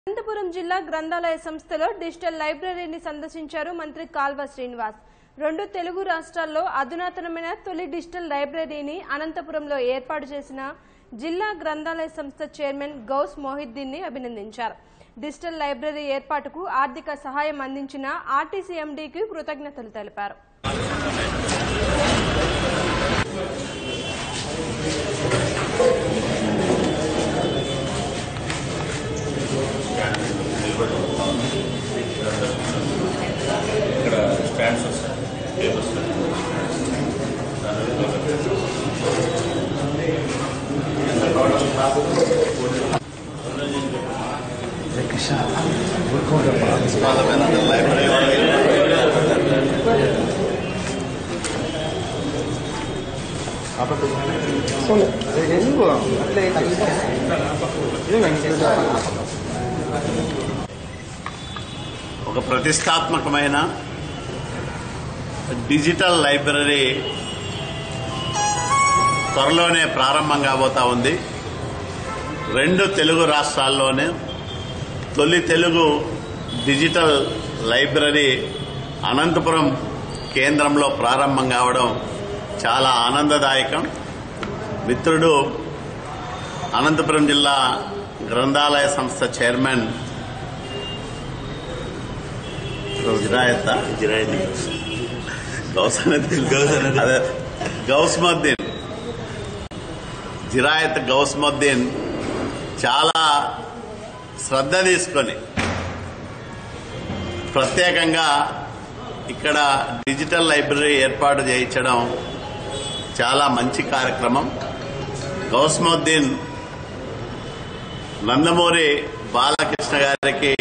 అనంతపురం జిల్లా గ్రంథాలయ సంస్థలో డిజిటల్ లైబ్రరీని సందర్శించారు మంత్రి కాల్వ శ్రీనివాస్ రెండు తెలుగు రాష్ట్రాల్లో అధునాతనమైన తొలి డిజిటల్ లైబ్రరీని అనంతపురంలో ఏర్పాటు చేసిన జిల్లా గ్రంథాలయ సంస్థ చైర్మన్ గౌస్ మొహిద్దీన్ ని అభినందించారు డిజిటల్ లైబ్రరీ ఏర్పాటుకు ఆర్థిక సహాయం అందించిన ఆర్టీసీ ఎండీకి కృతజ్ఞతలు తెలిపారు ఇక్కడ స్టాండ్స్ వస్తాయి టేబుల్స్ లైబ్రరీ ఒక ప్రతిష్టాత్మకమైన డిజిటల్ లైబ్రరీ త్వరలోనే ప్రారంభం కాబోతా ఉంది రెండు తెలుగు రాష్ట్రాల్లోనే తొలి తెలుగు డిజిటల్ లైబ్రరీ అనంతపురం కేంద్రంలో ప్రారంభం కావడం చాలా ఆనందదాయకం మిత్రుడు అనంతపురం జిల్లా గ్రంథాలయ సంస్థ చైర్మన్ జిరాయత జిరాయత్ గౌస్ అనేది అదే గౌస్మద్దీన్ జిరాయత్ గౌస్మద్దీన్ చాలా శ్రద్ధ తీసుకొని ప్రత్యేకంగా ఇక్కడ డిజిటల్ లైబ్రరీ ఏర్పాటు చేయించడం చాలా మంచి కార్యక్రమం గౌస్మద్దీన్ నందమూరి బాలకృష్ణ గారికి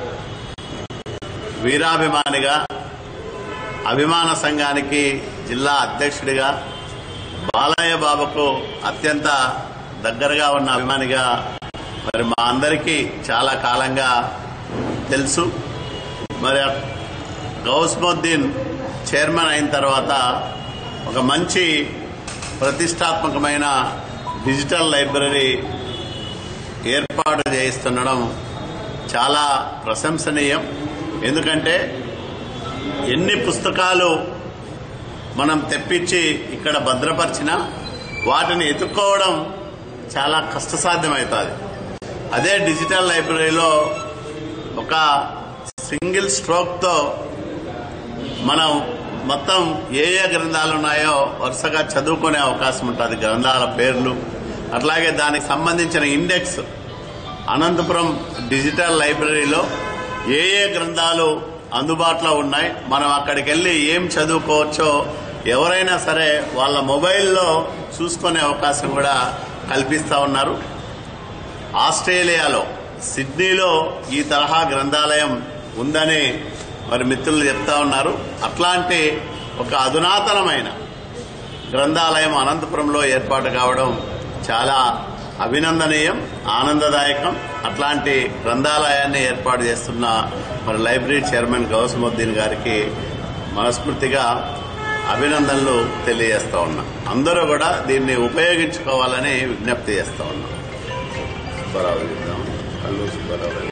వీరాభిమానిగా అభిమాన సంఘానికి జిల్లా అధ్యక్షుడిగా బాలయ్య బాబుకు అత్యంత దగ్గరగా ఉన్న అభిమానిగా మరి మా అందరికీ చాలా కాలంగా తెలుసు మరి గౌస్ముద్దీన్ చైర్మన్ అయిన తర్వాత ఒక మంచి ప్రతిష్టాత్మకమైన డిజిటల్ లైబ్రరీ ఏర్పాటు చేయిస్తుండడం చాలా ప్రశంసనీయం ఎందుకంటే ఎన్ని పుస్తకాలు మనం తెప్పించి ఇక్కడ భద్రపరిచినా వాటిని ఎత్తుక్కోవడం చాలా కష్టసాధ్యమవుతుంది అదే డిజిటల్ లైబ్రరీలో ఒక సింగిల్ స్ట్రోక్తో మనం మొత్తం ఏ ఏ గ్రంథాలు ఉన్నాయో వరుసగా చదువుకునే అవకాశం ఉంటుంది గ్రంథాల పేర్లు అట్లాగే దానికి సంబంధించిన ఇండెక్స్ అనంతపురం డిజిటల్ లైబ్రరీలో ఏ ఏ గ్రంథాలు అందుబాటులో ఉన్నాయి మనం అక్కడికి వెళ్ళి ఏం చదువుకోవచ్చో ఎవరైనా సరే వాళ్ళ మొబైల్లో చూసుకునే అవకాశం కూడా కల్పిస్తా ఉన్నారు ఆస్ట్రేలియాలో సిడ్నీలో ఈ తరహా గ్రంథాలయం ఉందని మరి మిత్రులు చెప్తా ఉన్నారు అట్లాంటి ఒక అధునాతనమైన గ్రంథాలయం అనంతపురంలో ఏర్పాటు కావడం చాలా అభినందనీయం ఆనందదాయకం అట్లాంటి గ్రంథాలయాన్ని ఏర్పాటు చేస్తున్న మరి లైబ్రరీ చైర్మన్ గౌసముద్దీన్ గారికి మనస్ఫూర్తిగా అభినందనలు తెలియజేస్తా ఉన్నా అందరూ కూడా దీన్ని ఉపయోగించుకోవాలని విజ్ఞప్తి చేస్తా ఉన్నాం సుబ్బారావు చెప్దాం. కల్లూరు సుబ్బారావు